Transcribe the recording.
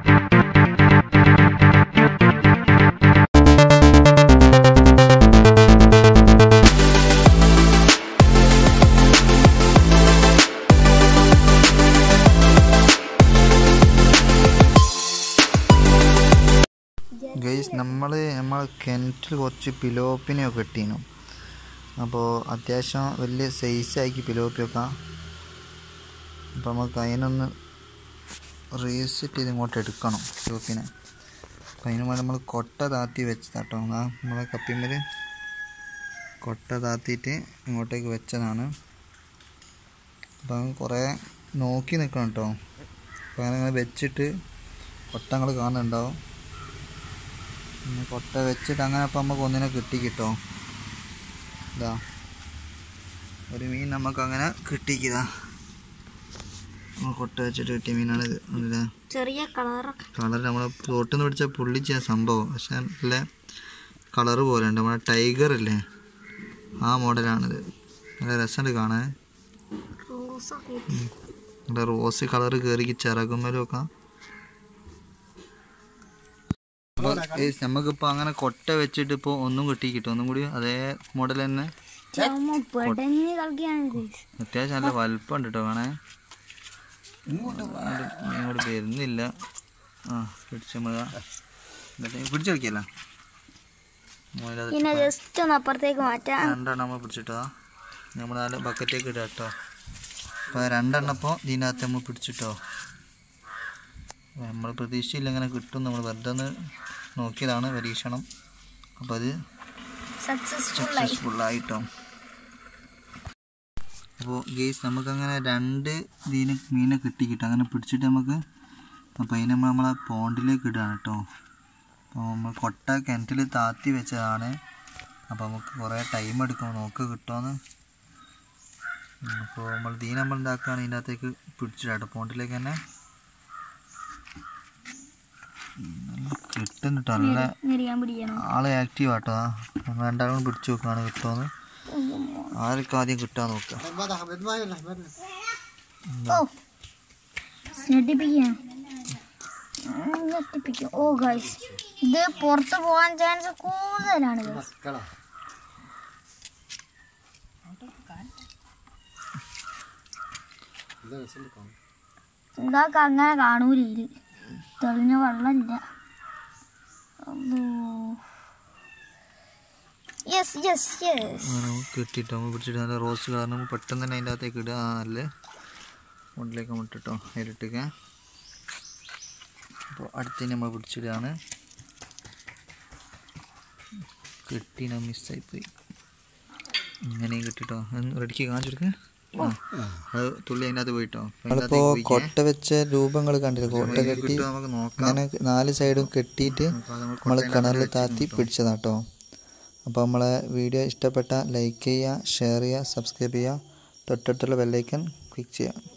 Guys നമ്മൾ നമ്മൾ കിണറ്റിൽ കുറച്ച് പിലോപ്പിനെയൊക്കെ ഇട്ടീനു അപ്പോൾ അത്യാവശ്യം വലിയ സൈസാക്കി പിലോപ്പിയൊക്കെ അപ്പോൾ നമുക്ക് അതിനൊന്ന് റീസെറ്റ് ചെയ്ത് ഇങ്ങോട്ട് എടുക്കണം പിലോപ്പിനെ അപ്പോൾ അതിന് വേണ്ടി നമ്മൾ കൊട്ട താത്തി വെച്ചതാട്ടോ ആ നമ്മളെ കപ്പിമ്മൽ കൊട്ട താത്തിയിട്ട് ഇങ്ങോട്ടേക്ക് വെച്ചതാണ് അപ്പം കുറേ നോക്കി നിൽക്കണം കേട്ടോ അപ്പോൾ അങ്ങനെ അങ്ങനെ വെച്ചിട്ട് കൊട്ടങ്ങൾ കാണുന്നുണ്ടാവും പിന്നെ കൊട്ട വെച്ചിട്ട് അങ്ങനെ അപ്പം നമുക്ക് ഒന്നിനെ കിട്ടി കിട്ടോ ഇതാ ഒരു മീൻ നമുക്ക് അങ്ങനെ കിട്ടിക്കിതാ നമ്മൾ കൊട്ട വെച്ചിട്ട് കിട്ടിയ മീനാണ് ഇത് അല്ലേ ചെറിയ കളറൊക്കെ കളർ നമ്മളെ തോട്ടിൽ നിന്ന് പിടിച്ച പുള്ളിച്ച സംഭവം പക്ഷെ നല്ല കളറ് പോലെ ഉണ്ട് നമ്മുടെ ടൈഗർ ഇല്ലേ ആ മോഡലാണിത് നല്ല രസമുണ്ട് കാണാൻ റോസൊക്കെ നല്ല റോസ് കളർ കയറി ചിറകുമ്മലും ഒക്കെ അപ്പോൾ നമുക്കിപ്പോൾ അങ്ങനെ കൊട്ട വെച്ചിട്ട് ഇപ്പോൾ ഒന്നും കിട്ടി കിട്ടും ഒന്നും കൂടി അതേ മോഡൽ തന്നെ പെടഞ്ഞ് കളിക്കാണ് guys. അത്യാവശ്യം നല്ല വലുപ്പമുണ്ട് കേട്ടോ കാണാൻ ഇങ്ങോട്ട് ഇങ്ങോട്ട് വരുന്നില്ല ആ പിടിച്ച നമ്മൾ പിടിച്ചു കളിക്കല്ല പിന്നെ ജസ്റ്റ് ഒന്ന് അപ്പുറത്തേക്ക് മാറ്റാം രണ്ടെണ്ണം നമ്മൾ പിടിച്ചിട്ടോ നമ്മൾ നാല് ബക്കറ്റേക്ക് ഇടാം കേട്ടോ അപ്പോൾ രണ്ടെണ്ണം ഇപ്പോൾ ഇതിനകത്ത് നമ്മൾ പിടിച്ചിട്ടോ നമ്മൾ പ്രതീക്ഷയില്ല ഇങ്ങനെ കിട്ടും നമ്മൾ വെറുതെ ഒന്ന് നോക്കിയതാണ് പരീക്ഷണം അപ്പോൾ അത് സക്സസ്ഫുൾ ആയി സക്സസ്ഫുള്ളായിട്ടോ അപ്പോൾ ഗെയ്സ് നമുക്കങ്ങനെ രണ്ട് ഇതിന് മീനെ കിട്ടി കിട്ടും അങ്ങനെ പിടിച്ചിട്ട് നമുക്ക് അപ്പോൾ അതിന് നമ്മൾ നമ്മളെ പോണ്ടിലേക്ക് ഇടുകയാണ് കേട്ടോ അപ്പോൾ നമ്മൾ കൊട്ട കിണറ്റിൽ താത്തി വെച്ചതാണ് അപ്പോൾ നമുക്ക് കുറേ ടൈം എടുക്കും നോക്ക് കിട്ടുമെന്ന് അപ്പോൾ നമ്മൾ ദീ നമ്മൾ ഉണ്ടാക്കുകയാണ് ഇതിൻ്റെ അകത്തേക്ക് പിടിച്ചിട്ടോ പോണ്ടിലേക്ക് തന്നെ കിട്ടും കേട്ടോ നല്ല നിരിയാൻ പിടിക്കണം ആള് ആക്റ്റീവ് ആട്ടോ രണ്ടാളും പിടിച്ചു നോക്കാണ് കിട്ടുമെന്ന് ആർക്ക് ആദ്യം കിട്ടാൻ നോക്കാം ഓ ഞെട്ടിപ്പിക്കാം ഞെട്ടിപ്പിക്കും ഓ ഗൈസ് ഇത് പുറത്ത് പോകാൻ ചാൻസ് കൂടുതലാണ് guys. ഇതാക്ക് അങ്ങനെ കാണൂല ഇതില് തെളിഞ്ഞ വെള്ളമില്ല യെസ് യെസ് യെസ് അങ്ങനെ നമുക്ക് കിട്ടിയിട്ട് നമ്മൾ പിടിച്ചിട്ട് നല്ല റോസ് കളർ നമ്മൾ പെട്ടെന്ന് തന്നെ അതിൻ്റെ അകത്തേക്ക് ഇടുക ആ നല്ല മുണ്ടിലേക്ക് മുട്ടിട്ടോ അതിലിട്ടേക്ക് അപ്പോൾ അടുത്തതിന് നമ്മൾ പിടിച്ചിടുകയാണ് കിട്ടി ഞാൻ മിസ്സായിപ്പോയി ഇങ്ങനെയും കിട്ടിട്ടോ റെഡിക്ക് കാണിച്ചെടുക്കുക അത് തുള്ളി അതിൻ്റെ അകത്ത് പോയിട്ടോ നമ്മളിപ്പോ കൊട്ട വെച്ച രൂപങ്ങൾ കണ്ടില്ല കൊട്ട കെട്ടി നമുക്ക് നോക്കാം ഇങ്ങനെ നാല് സൈഡും കെട്ടിയിട്ട് അപ്പോൾ അത് നമ്മൾ നമ്മൾ കൊട്ടേൻ്റെ കിണറിൽ അകത്ത് താത്തി വെച്ച് പിടിച്ചതാട്ടോ അപ്പോൾ നമ്മളെ വീഡിയോ ഇഷ്ടപ്പെട്ട ലൈക്ക് ചെയ്യുക ഷെയർ ചെയ്യുക സബ്സ്ക്രൈബ് ചെയ്യുക തൊട്ടടുത്തുള്ള ബെല്ലൈക്കൻ ക്ലിക്ക് ചെയ്യുക